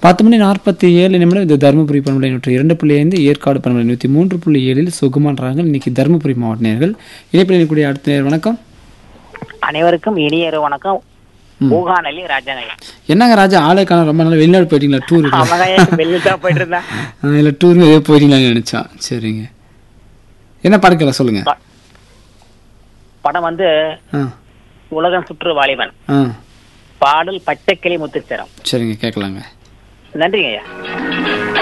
பத்து மணி நாற்பத்தி ஏழு நிமிடம் இது தருமபுரி பண்பலை நூற்றி இரண்டு புள்ளி ஐந்து ஏற்காடு பண்பலை நூற்றி மூன்று புள்ளி ஏழில் சுகுமான்றாங்க இன்னைக்கு தருமபுரி மாவட்ட நேர்கள் இணைப்பில் கூடிய அடுத்த நேர் வணக்கம் அனைவருக்கும் இனிய இரவு வணக்கம் ஊகானல்லி ராஜாங்கய்யா என்னங்க ராஜா ஆளே காணோம் ரொம்ப நாள் வெளிநாடு போயிட்டீங்களா டூர் அவங்கய்யா வெளியில தான் போயிட்டு இருந்தேன் இல்லை டூர் எதோ போயிட்டீங்களான்னு நினைச்சா சரிங்க என்ன படக்கல சொல்லுங்க படம் வந்து ஆ உலகம் சுற்று வாலிபன் ஆ பாடல் பச்சைக்கிளி முத்துச்சரம் சரிங்க கேட்கலாங்க நன்றிங்க ஐயா